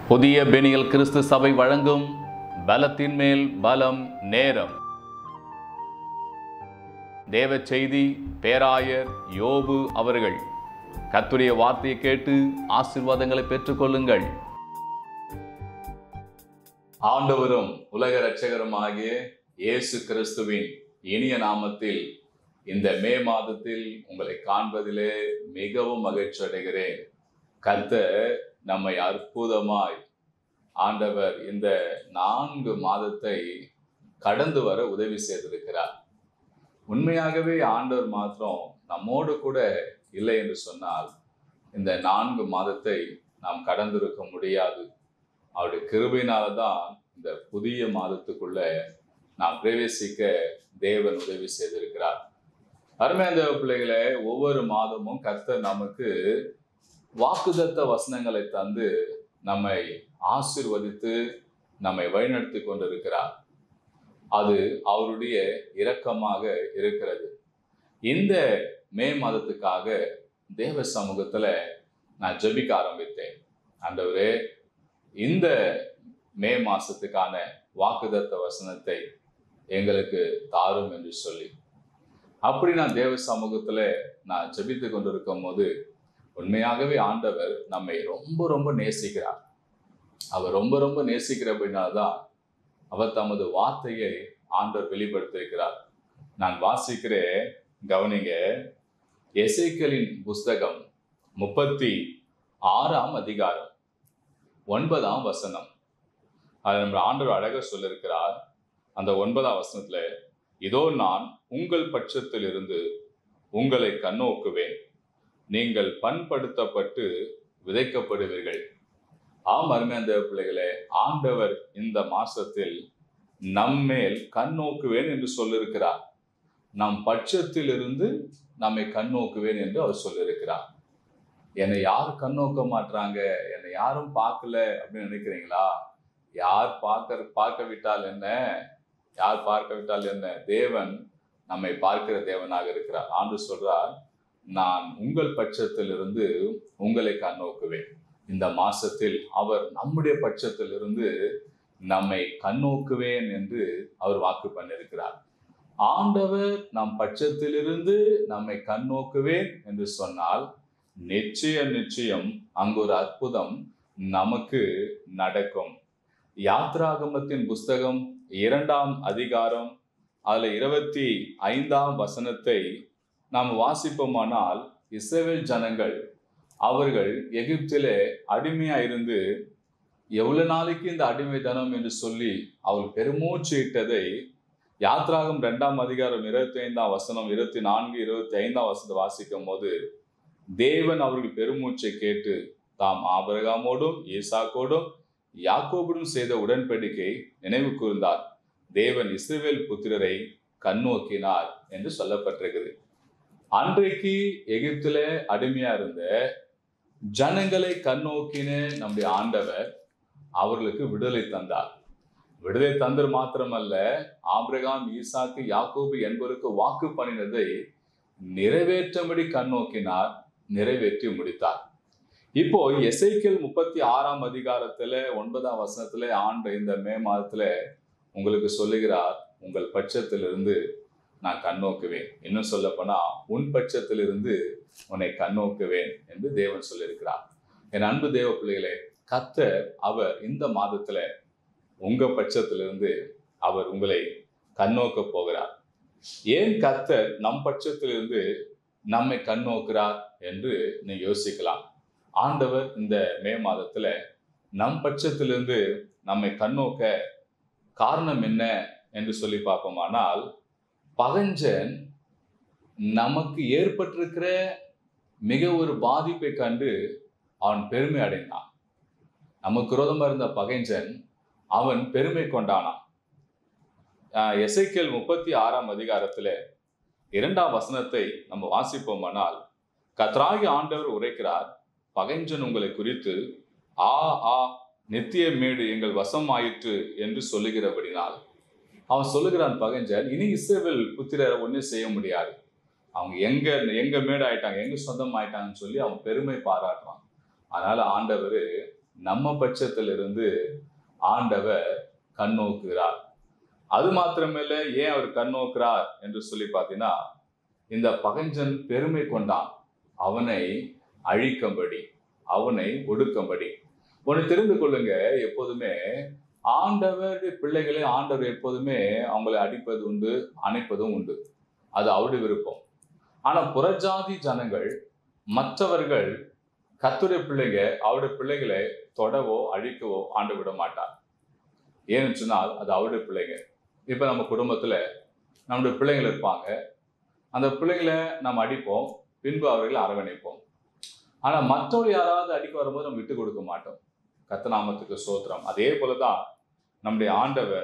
புதிய பெனியல் கிறிஸ்து சபை வழங்கும் பலத்தின் மேல் பலம் நேரம் தேவ செய்தி பேராயர் யோபு அவர்கள் கர்த்தருடைய வார்த்தையை கேட்டு ஆசீர்வாதங்களை பெற்றுக்கொள்ளுங்கள் ஆண்டவரும் உலக இரட்சகருமாகிய இயேசு கிறிஸ்துவின் இனிய நாமத்தில் இந்த மே மாதத்தில் உங்களை காண்பதிலே மிகவும் மகிழ்ச்சி அடைகிறேன் கர்த்தர் நம்மை அற்புதமாய் ஆண்டவர் இந்த நான்கு மாதத்தை கடந்து வர உதவி செய்திருக்கிறார் உண்மையாகவே ஆண்டவர் மாத்திரம் நம்மோடு கூட இல்லை என்று சொன்னால் இந்த நான்கு மாதத்தை நாம் கடந்திருக்க முடியாது அவருடைய கிருபையினால தான் இந்த புதிய மாதத்துக்குள்ள நாம் பிரவேசிக்க தேவன் உதவி செய்திருக்கிறார் அருமையான தேவ பிள்ளைகளே ஒவ்வொரு மாதமும் கர்த்தர் நமக்கு வாக்குதத்த வசனங்களை தந்து நம்மை ஆசிர்வதித்து நம்மை வழிநடத்தி கொண்டிருக்கிறார் அது அவருடைய இரக்கமாக இருக்கிறது இந்த மே மாதத்துக்காக தேவ சமூகத்துல நான் ஜெபிக்க ஆரம்பித்தேன் ஆண்டவரே இந்த மே மாசத்துக்கான வாக்குதத்த வசனத்தை எங்களுக்கு தாரும் என்று சொல்லி அப்படி நான் தேவ சமூகத்துல நான் ஜெபித்து கொண்டிருக்கும் போது உண்மையாகவே ஆண்டவர் நம்மை ரொம்ப ரொம்ப நேசிக்கிறார் அவர் ரொம்ப ரொம்ப நேசிக்கிறபடினால்தான் அவர் தமது வார்த்தையை ஆண்டவர் வெளிப்படுத்தியிருக்கிறார் நான் வாசிக்கிறேன் கவனிங்க எசைக்கலின் புஸ்தகம் முப்பத்தி ஆறாம் அதிகாரம் ஒன்பதாம் வசனம் அதை நம்ம ஆண்டவர் அழக சொல்லியிருக்கிறார் அந்த ஒன்பதாம் வசனத்துல இதோ நான் உங்கள் பட்சத்தில் இருந்து உங்களை கண்ணோக்குவேன் நீங்கள் பண்படுத்தப்பட்டு விதைக்கப்படுவீர்கள் ஆம் அருமையான பிள்ளைகளே ஆண்டவர் இந்த மாசத்தில் நம்மேல் கண்ணோக்குவேன் என்று சொல்லியிருக்கிறார் நம் பட்சத்தில் இருந்து நம்மை கண்ணோக்குவேன் என்று அவர் சொல்லியிருக்கிறார் என்னை யாரும் கண்ணோக்க மாட்டாங்க என்னை யாரும் பார்க்கல அப்படின்னு நினைக்கிறீங்களா யார் பார்க்க பார்க்க விட்டால் என்ன யார் பார்க்க விட்டால் என்ன தேவன் நம்மை பார்க்கிற தேவனாக இருக்கிறார் ஆண்டு சொல்றார் நான் உங்கள் பட்சத்தில் இருந்து உங்களை கண்ணோக்குவேன் இந்த மாசத்தில் அவர் நம்முடைய பட்சத்தில் இருந்து நம்மை கண்ணோக்குவேன் என்று அவர் வாக்கு பண்ணியிருக்கிறார் ஆண்டவர் நம் பட்சத்திலிருந்து நம்மை கண்ணோக்குவேன் என்று சொன்னால் நிச்சயம் நிச்சயம் அங்கு ஒரு அற்புதம் நமக்கு நடக்கும் யாத்ராகமத்தின் புஸ்தகம் இரண்டாம் அதிகாரம் அதுல இருபத்தி ஐந்தாம் வசனத்தை நாம் வாசிப்போமானால் இஸ்ரவேல் ஜனங்கள் அவர்கள் எகிப்திலே அடிமையா இருந்து எவ்வளவு நாளைக்கு இந்த அடிமைத்தனம் என்று சொல்லி அவள் பெருமூச்சு இட்டதை யாத்ராகம் ரெண்டாம் அதிகாரம் இருபத்தி ஐந்தாம் வசனம் இருபத்தி நான்கு இருபத்தி ஐந்தாம் வசனத்தை வாசிக்கும் போது தேவன் அவர்கள் பெருமூச்சை கேட்டு தாம் ஆபரகாமோடும் ஈசாக்கோடும் யாக்கோபுடன் செய்த உடன்படிக்கை நினைவு கூர்ந்தார் தேவன் இஸ்ரவேல் புத்திரரை கண்ணோக்கினார் என்று சொல்லப்பட்டிருக்குது அன்றைக்கு எகிப்தில அடிமையா இருந்த ஜனங்களை கண்ணோக்கின நம்முடைய ஆண்டவர் அவர்களுக்கு விடுதலை தந்தார் விடுதலை தந்தர் மாத்திரமல்ல ஆபிரகாம் ஈசாக்கு யாக்கோபு என்பவருக்கு வாக்கு பண்ணினதை நிறைவேற்றபடி கண்ணோக்கினார் நிறைவேற்றி முடித்தார் இப்போ எசைக்கல் முப்பத்தி ஆறாம் அதிகாரத்துல ஒன்பதாம் வசனத்துல ஆண்டு இந்த மே மாதத்துல உங்களுக்கு சொல்லுகிறார் உங்கள் பட்சத்திலிருந்து நான் கண்ணோக்குவேன் இன்னும் சொல்ல போனா உன் பட்சத்திலிருந்து உன்னை கண்ணோக்குவேன் என்று தேவன் சொல்லியிருக்கிறார் என் அன்பு தேவ பிள்ளைகளே கத்தர் அவர் இந்த மாதத்துல உங்க பட்சத்திலிருந்து அவர் உங்களை கண்ணோக்க போகிறார் ஏன் கத்தர் நம் பட்சத்திலிருந்து நம்மை கண்ணோக்கிறார் என்று நீ யோசிக்கலாம் ஆண்டவர் இந்த மே மாதத்துல நம் பட்சத்திலிருந்து நம்மை கண்ணோக்க காரணம் என்ன என்று சொல்லி பார்ப்போமானால் பகஞ்சன் நமக்கு ஏற்பட்டிருக்கிற மிக ஒரு பாதிப்பை கண்டு அவன் பெருமை அடைந்தான் நமக்கு விரோதமா இருந்த பகைஞ்சன் அவன் பெருமை கொண்டானான் எசைக்கேல் முப்பத்தி ஆறாம் அதிகாரத்துல இரண்டாம் வசனத்தை நம்ம வாசிப்போமானால் கத்ராகி ஆண்டவர் உரைக்கிறார் பகைஞ்சன் உங்களை குறித்து ஆ ஆ நித்திய மேடு எங்கள் வசம் ஆயிற்று என்று சொல்லுகிறபடினால் அவன் சொல்லுகிறான் பகைஞ்சன் இனி இஸ்ரேவேல் புத்திரரை ஒன்றும் செய்ய முடியாது அவங்க எங்க எங்க மேடு ஆயிட்டாங்க எங்க சொந்தம் ஆயிட்டாங்கன்னு சொல்லி அவன் பெருமை பாராட்டுறான் அதனால ஆண்டவர் நம்ம பட்சத்திலிருந்து ஆண்டவர் கண்ணோக்குகிறார் அது மாத்திரமில்ல ஏன் அவர் கண்ணோக்குறார் என்று சொல்லி பார்த்தீங்கன்னா இந்த பகஞ்சன் பெருமை கொண்டான் அவனை அழிக்கும்படி அவனை ஒடுக்கும்படி ஒன்று தெரிந்து கொள்ளுங்க எப்போதுமே ஆண்டவர் பிள்ளைகளை ஆண்டவர் எப்போதுமே அவங்களை அடிப்பது உண்டு அணைப்பதும் உண்டு அது அவருடைய விருப்பம் ஆனா புறஜாதி ஜனங்கள் மற்றவர்கள் கத்துடைய பிள்ளைங்க அவருடைய பிள்ளைகளை தொடவோ அழிக்கவோ ஆண்டு விட மாட்டார் ஏன்னு சொன்னால் அது அவருடைய பிள்ளைங்க இப்ப நம்ம குடும்பத்துல நம்முடைய பிள்ளைகள் இருப்பாங்க அந்த பிள்ளைங்களை நம்ம அடிப்போம் பின்பு அவர்களை அரவணைப்போம் ஆனா மற்றவர்கள் யாராவது அடிக்க வரும்போது நம்ம விட்டு கொடுக்க மாட்டோம் கத்தநாமத்துக்கு சோத்திரம் அதே போலதான் நம்முடைய ஆண்டவர்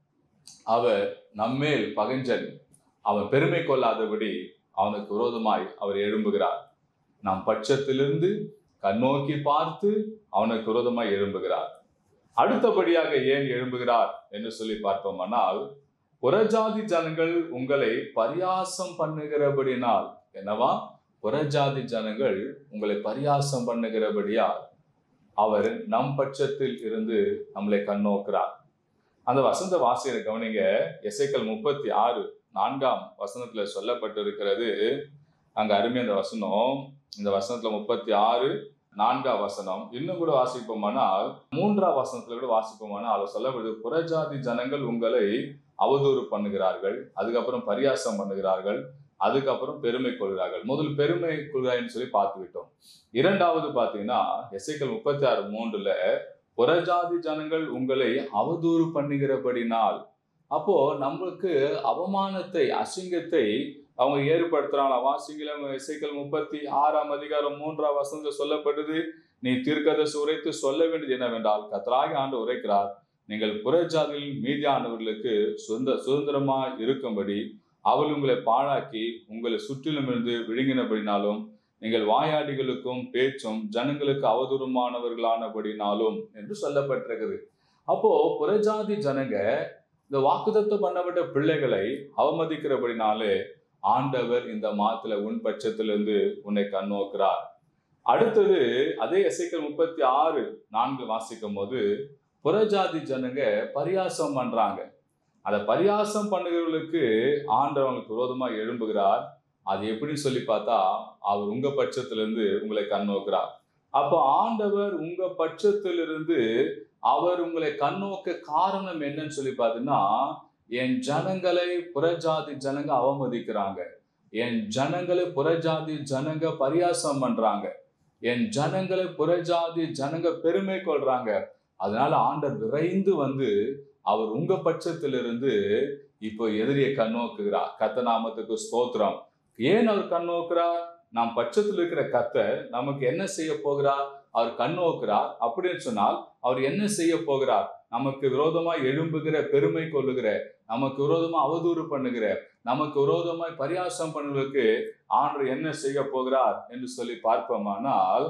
அவர் நம்மேல் பகஞ்சன் அவன் பெருமை கொள்ளாதபடி அவனுக்கு விரோதமாய் அவர் எழும்புகிறார் நம் பட்சத்திலிருந்து கண்ணோக்கி பார்த்து அவனுக்கு விரோதமாய் எழும்புகிறார் அடுத்தபடியாக ஏன் எழும்புகிறார் என்று சொல்லி பார்ப்போமானால் புறஜாதி ஜனங்கள் உங்களை பரியாசம் பண்ணுகிறபடினால் என்னவா புறஜாதி ஜனங்கள் உங்களை பரியாசம் பண்ணுகிறபடியால் அவர் நம் பட்சத்தில் இருந்து நம்மளை கண்ணோக்கிறார் அந்த வசந்த வாசியரை கவனிங்க எசைக்கல் முப்பத்தி ஆறு நான்காம் வசனத்துல சொல்லப்பட்டிருக்கிறது அங்க அருமை அந்த வசனம் இந்த வசனத்துல முப்பத்தி ஆறு நான்காம் வசனம் இன்னும் கூட வாசிப்போமானால் மூன்றாம் வசனத்துல கூட வாசிப்போமானால் அவர் சொல்லப்படுது புறஜாதி ஜனங்கள் உங்களை அவதூறு பண்ணுகிறார்கள் அதுக்கப்புறம் பரியாசம் பண்ணுகிறார்கள் அதுக்கப்புறம் பெருமை கொள்கிறார்கள் முதல் பெருமை கொள்கிறாய்ன்னு சொல்லி பார்த்து விட்டோம் இரண்டாவது பாத்தீங்கன்னா எஸ்ஐக்கள் முப்பத்தி ஆறு மூன்றுல புறஜாதி ஜனங்கள் உங்களை அவதூறு பண்ணுகிறபடினால் அப்போ நம்மளுக்கு அவமானத்தை அசிங்கத்தை அவங்க ஏற்படுத்துறாங்க வாசிங்கள இசைக்கள் முப்பத்தி ஆறாம் அதிகாரம் மூன்றாம் வசனத்தில் சொல்லப்படுது நீ தீர்க்கதர்சி உரைத்து சொல்ல வேண்டியது என்னவென்றால் கத்தராகி ஆண்டு உரைக்கிறார் நீங்கள் புறஜாதியில் மீதியானவர்களுக்கு சொந்த சுதந்திரமா இருக்கும்படி அவள் உங்களை பாழாக்கி உங்களை சுற்றிலும் இருந்து விழுங்கினபடினாலும் நீங்கள் வாயாடிகளுக்கும் பேச்சும் ஜனங்களுக்கு அவதூறமானவர்களானபடினாலும் என்று சொல்லப்பட்டிருக்குது அப்போ புறஜாதி ஜனங்க இந்த வாக்குதத்தம் பண்ணப்பட்ட பிள்ளைகளை அவமதிக்கிறபடினாலே ஆண்டவர் இந்த மாத்துல உன் பட்சத்திலிருந்து உன்னை கண்ணோக்கிறார் அடுத்தது அதே எசைக்கல் முப்பத்தி ஆறு நான்கு வாசிக்கும் போது புறஜாதி ஜனங்க பரியாசம் பண்றாங்க அதை பரியாசம் பண்ணுகிறவர்களுக்கு ஆண்டவங்களுக்கு விரோதமா எழும்புகிறார் அது எப்படின்னு சொல்லி பார்த்தா அவர் உங்க பட்சத்திலிருந்து உங்களை கண்ணோக்கிறார் அப்போ ஆண்டவர் உங்க பட்சத்திலிருந்து அவர் உங்களை கண்ணோக்க காரணம் என்னன்னு சொல்லி பார்த்தீங்கன்னா என் ஜனங்களை புறஜாதி ஜனங்க அவமதிக்கிறாங்க என் ஜனங்களை புறஜாதி ஜனங்க பரியாசம் பண்றாங்க என் ஜனங்களை புறஜாதி ஜனங்க பெருமை கொள்றாங்க அதனால ஆண்டர் விரைந்து வந்து அவர் உங்க பட்சத்திலிருந்து இப்போ எதிரியை கண்ணோக்குகிறார் கத்த நாமத்துக்கு ஸ்தோத்திரம் ஏன் அவர் கண்ணோக்குறார் நாம் பட்சத்தில் இருக்கிற கத்த நமக்கு என்ன செய்ய போகிறார் அவர் கண்ணோக்குறார் அப்படின்னு சொன்னால் அவர் என்ன செய்ய போகிறார் நமக்கு விரோதமா எழும்புகிற பெருமை கொள்ளுகிற நமக்கு விரோதமா அவதூறு பண்ணுகிற நமக்கு விரோதமாய் பரியாசம் பண்ணுவதற்கு ஆண்டு என்ன செய்ய போகிறார் என்று சொல்லி பார்ப்போமானால்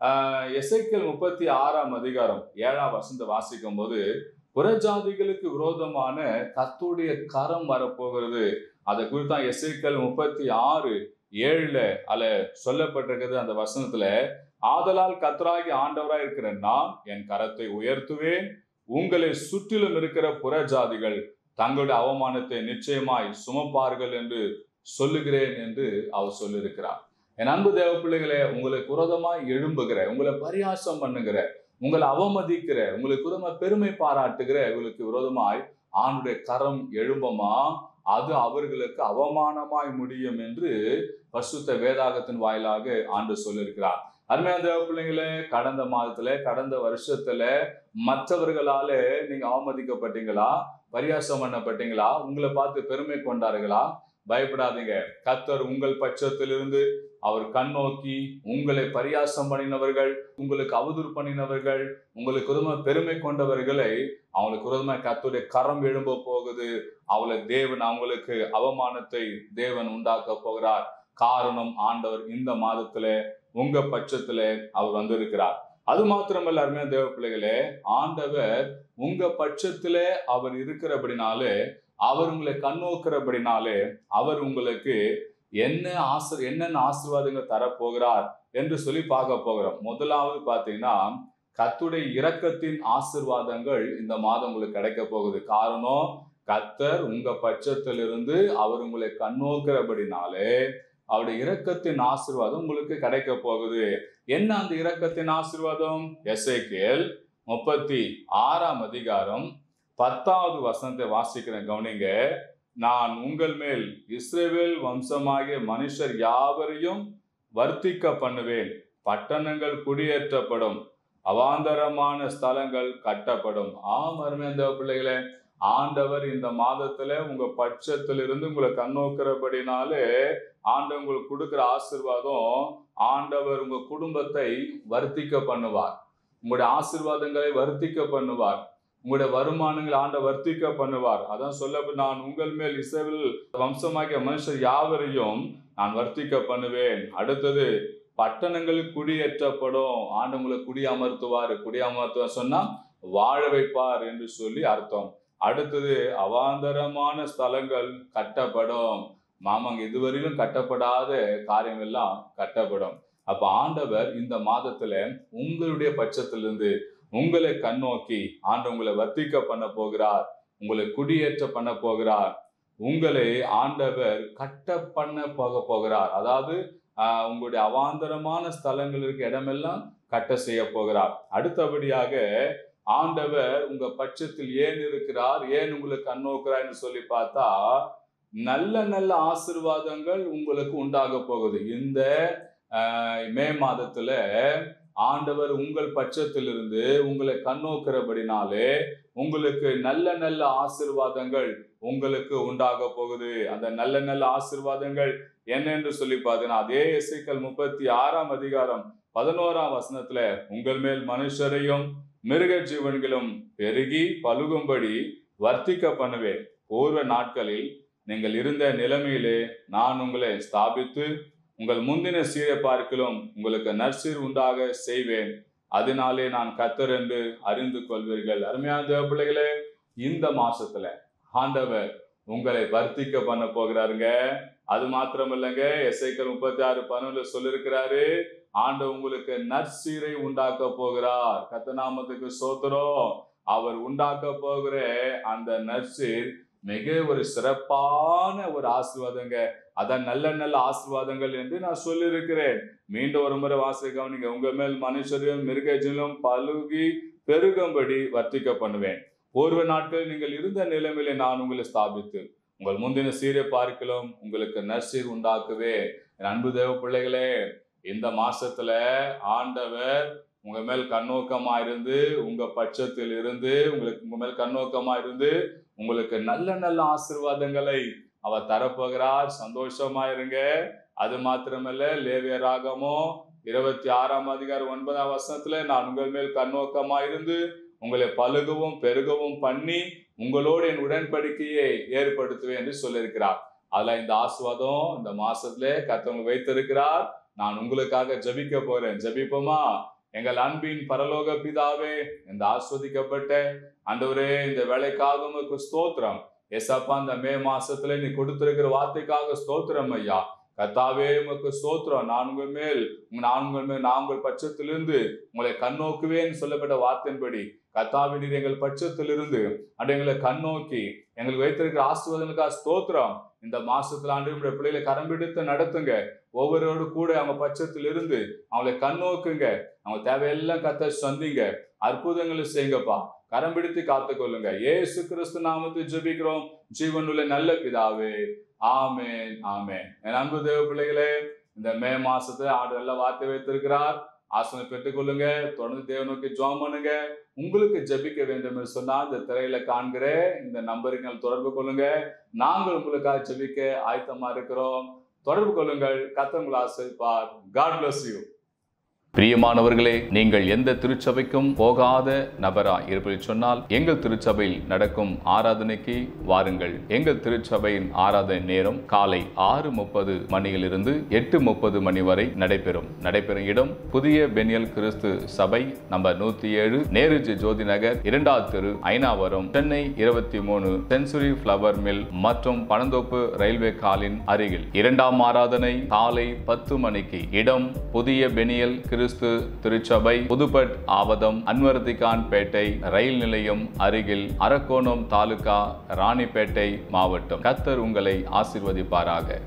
எசைக்கல் முப்பத்தி ஆறாம் அதிகாரம் ஏழாம் வசந்த வாசிக்கும் போது புறஜாதிகளுக்கு விரோதமான கத்துடைய கரம் வரப்போகிறது அதை குறித்தான் எசைக்கல் முப்பத்தி ஆறு ஏழுல அல்ல சொல்லப்பட்டிருக்கிறது அந்த வசனத்துல ஆதலால் கத்தராகி ஆண்டவராய் இருக்கிற நான் என் கரத்தை உயர்த்துவேன் உங்களை சுற்றிலும் இருக்கிற புறஜாதிகள் தங்களுடைய அவமானத்தை நிச்சயமாய் சுமப்பார்கள் என்று சொல்லுகிறேன் என்று அவர் சொல்லியிருக்கிறார் என் அன்பு தேவ பிள்ளைகளே உங்களுக்கு விரோதமாய் எழும்புகிற உங்களை பரியாசம் பண்ணுகிற உங்களை அவமதிக்கிற உங்களுக்கு விரோதமா பெருமை பாராட்டுகிற உங்களுக்கு விரோதமாய் ஆணுடைய கரம் எழும்பமா அது அவர்களுக்கு அவமானமாய் முடியும் என்று பசுத்த வேதாகத்தின் வாயிலாக ஆண்டு சொல்லியிருக்கிறார் அருமையான தேவ பிள்ளைங்களே கடந்த மாதத்துல கடந்த வருஷத்துல மற்றவர்களால நீங்க அவமதிக்கப்பட்டீங்களா பரியாசம் பண்ணப்பட்டீங்களா உங்களை பார்த்து பெருமை கொண்டார்களா பயப்படாதீங்க கத்தர் உங்கள் பட்சத்திலிருந்து அவர் கண்ணோக்கி உங்களை பரியாசம் பண்ணினவர்கள் உங்களுக்கு அவதூறு பண்ணினவர்கள் உங்களுக்கு உதவ பெருமை கொண்டவர்களை அவங்களுக்கு உதவ கத்துடைய கரம் எழும்ப போகுது அவளை தேவன் அவங்களுக்கு அவமானத்தை தேவன் உண்டாக்க போகிறார் காரணம் ஆண்டவர் இந்த மாதத்துல உங்க பட்சத்துல அவர் வந்திருக்கிறார் அது மாத்திரமல்ல அருமையான தேவ பிள்ளைகளே ஆண்டவர் உங்க பட்சத்துல அவர் இருக்கிறபடினாலே அவர் உங்களை கண்ணோக்கிறபடினாலே அவர் உங்களுக்கு என்ன ஆசிர் என்னென்ன ஆசீர்வாதங்கள் தரப்போகிறார் என்று சொல்லி பார்க்க போகிறோம் முதலாவது பார்த்தீங்கன்னா கத்துடைய இரக்கத்தின் ஆசிர்வாதங்கள் இந்த மாதம் உங்களுக்கு கிடைக்க போகுது காரணம் கத்தர் உங்க பட்சத்திலிருந்து அவர் உங்களை கண்ணோக்கிறபடினாலே அவருடைய இரக்கத்தின் ஆசிர்வாதம் உங்களுக்கு கிடைக்க போகுது என்ன அந்த இரக்கத்தின் ஆசிர்வாதம் எஸ்ஐகேல் முப்பத்தி ஆறாம் அதிகாரம் பத்தாவது வசனத்தை வாசிக்கிற கவனிங்க நான் உங்கள் மேல் இஸ்ரேவேல் வம்சமாகிய மனுஷர் யாவரையும் வர்த்திக்க பண்ணுவேன் பட்டணங்கள் குடியேற்றப்படும் அவாந்தரமான ஸ்தலங்கள் கட்டப்படும் ஆம் அருமையான பிள்ளைகளே ஆண்டவர் இந்த மாதத்துல உங்க பட்சத்திலிருந்து உங்களை கண்ணோக்கிறபடினாலே ஆண்டவர் உங்களுக்கு கொடுக்கிற ஆசிர்வாதம் ஆண்டவர் உங்க குடும்பத்தை வர்த்திக்க பண்ணுவார் உங்களுடைய ஆசிர்வாதங்களை வர்த்திக்க பண்ணுவார் உங்களுடைய வருமானங்களை ஆண்ட வர்த்திக்க பண்ணுவார் அதான் சொல்ல நான் உங்கள் மேல் இசைவில் வம்சமாகிய மனுஷர் யாவரையும் நான் வர்த்திக்க பண்ணுவேன் அடுத்தது பட்டணங்கள் குடியேற்றப்படும் ஆண்டவங்களை குடியமர்த்துவார் குடியமர்த்துவார் சொன்னா வாழ வைப்பார் என்று சொல்லி அர்த்தம் அடுத்தது அவாந்தரமான ஸ்தலங்கள் கட்டப்படும் மாமாங்க இதுவரையிலும் கட்டப்படாத காரியம் எல்லாம் கட்டப்படும் அப்ப ஆண்டவர் இந்த மாதத்துல உங்களுடைய பட்சத்திலிருந்து உங்களை கண்ணோக்கி ஆண்டு உங்களை வர்த்திக்க பண்ண போகிறார் உங்களை குடியேற்ற பண்ண போகிறார் உங்களை ஆண்டவர் கட்ட பண்ண போக போகிறார் அதாவது ஆஹ், உங்களுடைய அவாந்தரமான ஸ்தலங்கள் இருக்க இடமெல்லாம் கட்ட செய்ய போகிறார் அடுத்தபடியாக ஆண்டவர் உங்க பட்சத்தில் ஏன் இருக்கிறார் ஏன் உங்களை கண்ணோக்கிறார்னு சொல்லி பார்த்தா நல்ல நல்ல ஆசிர்வாதங்கள் உங்களுக்கு உண்டாக போகுது இந்த ஆஹ், மே மாதத்துல ஆண்டவர் உங்கள் பட்சத்திலிருந்து உங்களை கண்ணோக்கிறபடினாலே உங்களுக்கு நல்ல நல்ல ஆசிர்வாதங்கள் உங்களுக்கு உண்டாக போகுது அந்த நல்ல நல்ல ஆசிர்வாதங்கள் என்னென்று சொல்லி பார்த்தீங்கன்னா அதே இசைக்கல் முப்பத்தி ஆறாம் அதிகாரம் பதினோராம் வசனத்துல உங்கள் மேல் மனுஷரையும் மிருக ஜீவன்களும் பெருகி பழுகும்படி வர்த்திக்க பண்ணுவேன் பூர்வ நாட்களில் நீங்கள் இருந்த நிலைமையிலே நான் உங்களை ஸ்தாபித்து உங்கள் முந்தின சீரை பார்க்கிலும் உங்களுக்கு நற்சீர் உண்டாக செய்வேன் அதனாலே நான் கத்தர் என்று அறிந்து கொள்வீர்கள் அருமையான தேவ பிள்ளைகளே இந்த மாசத்துல ஆண்டவர் உங்களை வர்த்திக்க பண்ண போகிறாருங்க அது மாத்திரம் இல்லைங்க எஸ்ஐக்கள் முப்பத்தி ஆறு பதினொன்றுல சொல்லிருக்கிறாரு ஆண்டவர் உங்களுக்கு நற்சீரை உண்டாக்க போகிறார் கத்தநாமத்துக்கு சோத்திரம் அவர் உண்டாக்க போகிற அந்த நற்சீர் மிக ஒரு சிறப்பான ஒரு ஆசீர்வாதங்க அதான் நல்ல நல்ல ஆசீர்வாதங்கள் என்று நான் சொல்லியிருக்கிறேன் மீண்டும் ஒரு முறை வாசி கவனிங்க உங்க மேல் மனுஷரும் மிருகஜிலும் பழுகி பெருகும்படி வர்த்திக்க பண்ணுவேன் பூர்வ நாட்களில் நீங்கள் இருந்த நிலைமையிலே நான் உங்களை ஸ்தாபித்து உங்கள் முந்தின சீரை பார்க்கலாம் உங்களுக்கு நற்சீர் உண்டாக்குவே என் அன்பு தேவ பிள்ளைகளே இந்த மாசத்துல ஆண்டவர் உங்க மேல் கண்ணோக்கமா இருந்து உங்க பட்சத்தில் இருந்து உங்களுக்கு உங்க மேல் கண்ணோக்கமா இருந்து உங்களுக்கு நல்ல நல்ல ஆசீர்வாதங்களை அவர் தரப்போகிறார் சந்தோஷமா இருங்க அது மாத்திரமல்ல லேவிய ராகமோ இருபத்தி ஆறாம் அதிகாரம் ஒன்பதாம் வசனத்துல நான் உங்கள் மேல் கண்ணோக்கமா இருந்து உங்களை பழுகவும் பெருகவும் பண்ணி உங்களோடு என் உடன்படிக்கையை ஏற்படுத்துவேன் என்று சொல்லியிருக்கிறார் அதுல இந்த ஆஸ்வாதம் இந்த மாசத்துல கத்தவங்க வைத்திருக்கிறார் நான் உங்களுக்காக ஜபிக்க போறேன் ஜபிப்போமா எங்கள் அன்பின் பரலோக பிதாவே இந்த ஆஸ்வதிக்கப்பட்ட ஆண்டவரே இந்த வேலைக்காக உமக்கு ஸ்தோத்திரம் எசப்பா இந்த மே மாசத்துல நீ கொடுத்திருக்கிற வார்த்தைக்காக ஸ்தோத்திரம் ஐயா கத்தாவே உமக்கு ஸ்தோத்திரம் நான் உங்கள் மேல் நான் உங்கள் மேல் நான் உங்கள் பட்சத்திலிருந்து உங்களை கண்ணோக்குவேன்னு சொல்லப்பட்ட வார்த்தையின்படி கத்தாவே நீர் எங்கள் பட்சத்திலிருந்து அண்டு எங்களை கண்ணோக்கி எங்களுக்கு வைத்திருக்கிற ஆசீர்வாதங்களுக்காக ஸ்தோத்திரம் இந்த மாசத்துல ஆண்டு உங்களுடைய பிள்ளைகளை கரம் பிடித்து நடத்துங்க ஒவ்வொருவரோடு கூட அவங்க பட்சத்தில் இருந்து அவங்களை கண்ணோக்குங்க அவங்க தேவையெல்லாம் கத்த சந்திங்க அற்புதங்களை செய்யுங்கப்பா கரம் பிடித்து காத்துக்கொள்ளுங்க ஏசு கிறிஸ்து நாமத்தை ஜெபிக்கிறோம் ஜீவனுள்ள நல்ல பிதாவே ஆமேன் ஆமேன் என் அன்பு தேவ பிள்ளைகளே இந்த மே மாசத்துல ஆண்டு நல்ல வார்த்தை வைத்திருக்கிறார் ஆசனை பெற்றுக்கொள்ளுங்க தொடர்ந்து தேவ நோக்கி ஜோம் பண்ணுங்க உங்களுக்கு ஜெபிக்க வேண்டும் என்று சொன்னா இந்த திரையில காண்கிற இந்த நம்பருங்கள் தொடர்பு கொள்ளுங்க நாங்கள் உங்களுக்காக ஜெபிக்க ஆயத்தமா இருக்கிறோம் தொடர்பு கொள்ளுங்கள் கத்தவங்களை ஆசிரிப்பார் காட் bless யூ பிரியமானவர்களே நீங்கள் எந்த திருச்சபைக்கும் போகாத நபராய் இருப்பதை சொன்னால் எங்கள் திருச்சபையில் நடக்கும் ஆராதனைக்கு வாருங்கள் எங்கள் திருச்சபையின் ஆராதனை நேரம் காலை ஆறு முப்பது மணியிலிருந்து எட்டு முப்பது மணி வரை நடைபெறும் நடைபெறும் இடம் புதிய பெனியல் கிறிஸ்து சபை நம்பர் நூத்தி ஏழு நேருஜி ஜோதி நகர் இரண்டாவது தெரு ஐநாவரம் சென்னை இருபத்தி மூணு சென்சுரி ஃபிளவர் மில் மற்றும் பனந்தோப்பு ரயில்வே காலின் அருகில் இரண்டாம் ஆராதனை காலை பத்து மணிக்கு இடம் புதிய பெனியல் கிறிஸ்து கிறிஸ்து திருச்சபை புதுப்பட் ஆவதம் அன்வர்திகான் பேட்டை ரயில் நிலையம் அருகில் அரக்கோணம் தாலுகா ராணிப்பேட்டை மாவட்டம் கத்தர் உங்களை ஆசிர்வதிப்பாராக